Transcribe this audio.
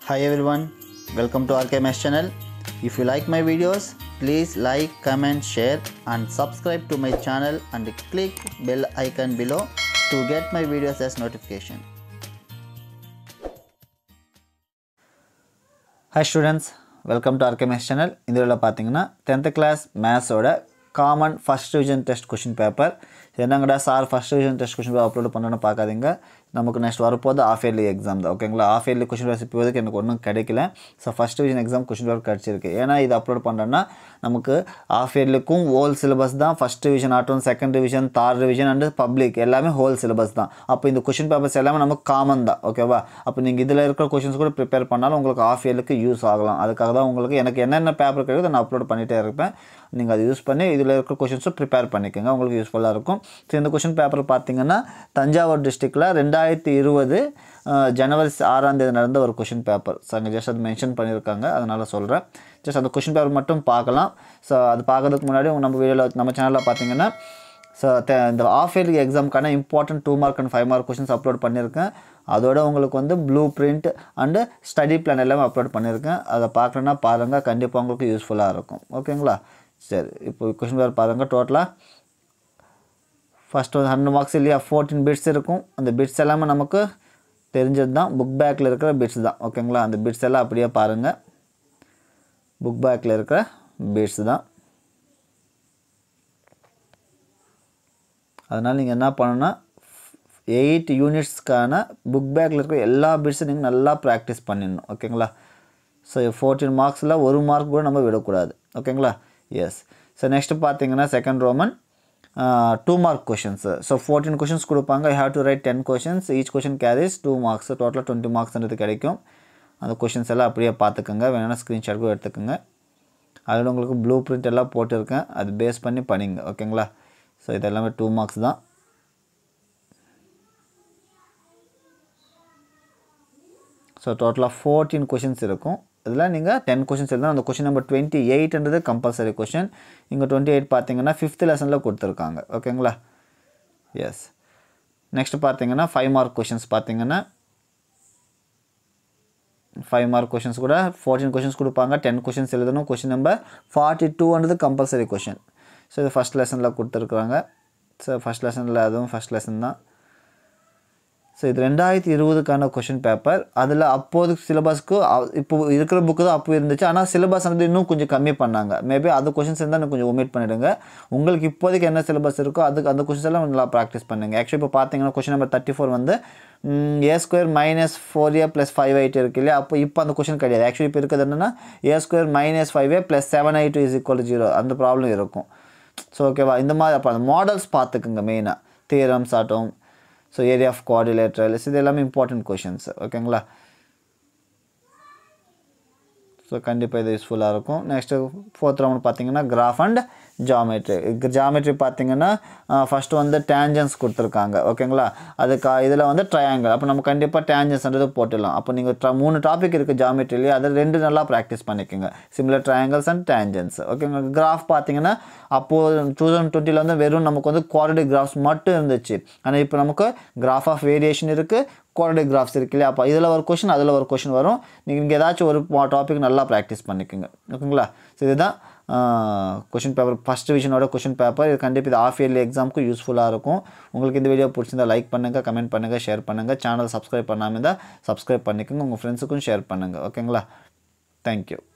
Hi everyone, welcome to RKMS channel. If you like my videos, please like, comment, share and subscribe to my channel and click bell icon below to get my videos as notification. Hi students welcome to RK maths channel இந்த இதில் பார்த்தீங்கன்னா tenth class மேத்ஸோட common first division test question paper என்னங்கடா sir first division test question paper upload பண்ணணும்னு பார்க்காதீங்க நமக்கு next வரப்போது half yearly exam தான் ஓகேங்களா ஆஃப் இயர்லி கொஷின் பேப்பர் இப்போதைக்கு எனக்கு ஒன்றும் கிடைக்கல so first division exam question paper கிடச்சிருக்கு ஏன்னா இது அப்லோட் பண்ணுறேன்னா நமக்கு ஆஃப் இயர்லிக்கும் ஹோல் சிலபஸ் தான் ஃபஸ்ட் டிவிஷன் ஆகட்டும் second division third division and public எல்லாமே ஹோல் சிலபஸ் தான் அப்போ இந்த கொஷின் பேப்பர்ஸ் எல்லாமே நமக்கு காமன் தான் ஓகேவா அப்போ நீங்கள் இதில் இருக்கிற கொஷின்ஸ் கூட ப்ரிப்பேர் பண்ணாலும் உங்களுக்கு ஆஃப் இயர்லுக்கு யூஸ் ஆகலாம் அதுக்காக தான் உங்களுக்கு எனக்கு என்னென்ன பேப்பர் கிடைக்குதோ நான் அப்லோட் பண்ணிகிட்டே இருப்பேன் நீங்கள் அதை யூஸ் பண்ணி இதில் இருக்கிற கொஷின்ஸும் ப்ரிப்பேர் பண்ணிக்கோங்க உங்களுக்கு யூஸ்ஃபுல்லாக இருக்கும் ஸோ இந்த கொஷின் பேப்பர் பார்த்தீங்கன்னா தஞ்சாவூர் டிஸ்ட்ரிக்டில் ரெண்டாயிரத்தி இருபது ஜனவரி ஆறாம் தேதி நடந்த ஒரு கொஷின் பேப்பர் ஸோ அங்கே ஜஸ்ட் அது மென்ஷன் பண்ணியிருக்காங்க அதனால் சொல்கிறேன் ஜஸ்ட் அந்த கொஷின் பேப்பர் மட்டும் பார்க்கலாம் ஸோ அது பார்க்கறதுக்கு முன்னாடி நம்ம வீடியோவில் நம்ம சேனலில் பார்த்தீங்கன்னா ஸோ இந்த ஆஃப் இயர்லி எக்ஸாமுக்கான important two mark and five mark questions upload பண்ணியிருக்கேன் அதோட உங்களுக்கு வந்து blue print and study plan எல்லாமே அப்லோட் பண்ணியிருக்கேன் அதை பார்க்கலன்னா பாருங்கள் கண்டிப்பாக உங்களுக்கு யூஸ்ஃபுல்லாக இருக்கும் ஓகேங்களா சரி இப்போ கொஷின் பேப்பர் பாருங்கள் டோட்டலாக ஃபஸ்ட்டு வந்து ஹண்ட்ரட் மார்க்ஸ் இல்லையா ஃபோர்டீன் பிட்ஸ் இருக்கும் அந்த பிட்ஸ் எல்லாமே நமக்கு தெரிஞ்சது தான் புக் பேக்கில் இருக்கிற பிட்ஸ் தான் ஓகேங்களா அந்த பிட்ஸ் எல்லாம் அப்படியே பாருங்கள் புக் பேக்கில் இருக்கிற பிட்ஸ் தான் அதனால் நீங்கள் என்ன பண்ணணும்னா எயிட் யூனிட்ஸ்க்கான புக் பேக்கில் இருக்கிற எல்லா பிட்ஸும் நீங்கள் நல்லா ப்ராக்டிஸ் பண்ணிடணும் ஓகேங்களா ஸோ ஃபோர்டீன் மார்க்ஸில் ஒரு மார்க் கூட நம்ம விடக்கூடாது ஓகேங்களா எஸ் ஸோ நெக்ஸ்ட்டு பார்த்தீங்கன்னா second roman two mark questions so fourteen questions கொடுப்பாங்க I have to write ten questions each question carries two marks டோட்டலாக டுவெண்ட்டி மார்க்ஸ்ன்றது கிடைக்கும் அந்த கொஷின்ஸ் எல்லாம் அப்படியே பார்த்துக்கோங்க வேணும்னா ஸ்க்ரீன்ஷாட் கூட எடுத்துக்கோங்க அதில் உங்களுக்கு ப்ளூ பிரிண்ட் எல்லாம் போட்டிருக்கேன் அது பேஸ் பண்ணி பண்ணிங்க ஓகேங்களா ஸோ இது எல்லாமே டூ மார்க்ஸ் தான் ஸோ டோட்டலாக ஃபோர்டீன் கொஷின்ஸ் இருக்கும் இதில் நீங்கள் டென் கொஷின்ஸ் எழுதணும் அந்த கொஷின் நம்பர் டுவெண்ட்டி எயிட்ன்றது கம்பல்சரி கொஷின் இங்கே டுவெண்ட்டி எயிட் பார்த்தீங்கன்னா ஃபிஃப்த் லெசனில் கொடுத்துருக்காங்க ஓகேங்களா எஸ் நெக்ஸ்ட் பார்த்தீங்கன்னா ஃபைவ் மார்க் கொஷின்ஸ் பார்த்தீங்கன்னா ஃபைவ் மார்க் கொஷின்ஸ் கூட ஃபோர்டீன் கொஷின்ஸ் கொடுப்பாங்க டென் கொஷின்ஸ் எழுதணும் கொஷின் நம்பர் ஃபார்ட்டி டூன்றது கம்பல்சரி கொஷின் ஸோ இது ஃபஸ்ட் லெசனில் கொடுத்துருக்குறாங்க ஸோ ஃபஸ்ட் லெசனில் அதுவும் ஃபஸ்ட் லெசன் தான் ஸோ இது ரெண்டாயிரத்தி இருபதுக்கான கொஷின் பேப்பர் அதில் அப்போது சிலபஸ்க்கு இப்போ இருக்கிற புக்கு தான் அப்போ இருந்துச்சு ஆனால் சிலபஸ் வந்து இன்னும் கொஞ்சம் கம்மி பண்ணாங்க மேபி அது கொஷின்ஸ் இருந்தால் இன்னும் கொஞ்சம் ஒமிட் பண்ணிவிடுங்க உங்களுக்கு இப்போதைக்கு என்ன சிலபஸ் இருக்கோ அதுக்கு அந்த கொஷின்ஸ் எல்லாம் நல்லா ப்ராக்டிஸ் பண்ணுங்கள் ஆக்சுவலி இப்போ பார்த்தீங்கன்னா கொஷின் நம்பர் தேர்ட்டி ஃபோர் வந்து A square minus four A plus five eight இருக்கு இல்லையா அப்போ இப்போ அந்த கொஷின் கிடையாது ஆக்சுவலி இப்போ இருக்கிறது என்னென்னா A square minus five A plus seven eight is equal zero அந்த ப்ராப்ளம் இருக்கும் ஸோ ஓகேவா இந்த மாதிரி அப்போ அந்த மாடல்ஸ் பார்த்துக்குங்க மெயினாக தியரம்ஸ் ஆட்டும் ஸோ ஏரியா ஆஃப் குவாடிலேட்ரல்ஸ் இது எல்லாமே இம்பார்ட்டன்ட் கொஷின்ஸ் ஓகேங்களா ஸோ கண்டிப்பாக இது யூஸ்ஃபுல்லாக இருக்கும் நெக்ஸ்ட்டு ஃபோர்த் ரவுண்ட் பார்த்தீங்கன்னா கிராஃப் அண்ட் ஜாமெட்ரி ஜாமெட்ரி பார்த்தீங்கன்னா ஃபஸ்ட்டு வந்து டேஞ்சன்ஸ் கொடுத்துருக்காங்க ஓகேங்களா அதுக்கு இதில் வந்து ட்ரையாங்கிள் அப்போ நம்ம கண்டிப்பாக டேஞ்சன்ஸ்ன்றது போட்டுடலாம் அப்போ நீங்கள் ட்ரா மூணு டாபிக் இருக்குது ஜாமெட்ரிலேயே அதில் ரெண்டு நல்லா ப்ராக்டிஸ் பண்ணிக்கோங்க சிமிலர் ட்ரையாங்கிள்ஸ் அண்ட் டேஞ்சன்ஸ் ஓகேங்களா கிராஃப் பார்த்தீங்கன்னா அப்போது டூ தௌசண்ட் டுவெண்ட்டியில் வந்து வெறும் நமக்கு வந்து குவாலிட்டி கிராஃப்ஸ் மட்டும் இருந்துச்சு ஆனால் இப்போ நமக்கு கிராஃப் ஆஃப் வேரியேஷன் இருக்குது குவாலிட்டி கிராஃப்ஸ் இருக்கு இல்லையா அப்போ இதில் ஒரு கொஷின் அதில் ஒரு கொஷின் வரும் நீங்கள் இங்கே ஏதாச்சும் ஒரு டாபிக் நல்லா ப்ராக்டிஸ் பண்ணிக்கோங்க ஓகேங்களா ஸோ இதுதான் கொஷின் பேப்பர் ஃபஸ்ட் டிவிஷனோட கொஷின் பேப்பர் இது கண்டிப்பாக இது ஆஃப் இயர்லி எக்ஸாமுக்கு யூஸ்ஃபுல்லாக இருக்கும் உங்களுக்கு இந்த வீடியோ பிடிச்சிருந்தா லைக் பண்ணுங்கள் கமெண்ட் பண்ணுங்கள் ஷேர் பண்ணுங்கள் சேனல் சப்ஸ்கிரைப் பண்ணாமல் இருந்தால் சப்ஸ்கிரைப் பண்ணிக்கோங்க உங்கள் ஃப்ரெண்ட்ஸுக்கும் ஷேர் பண்ணுங்கள் ஓகேங்களா தேங்க்யூ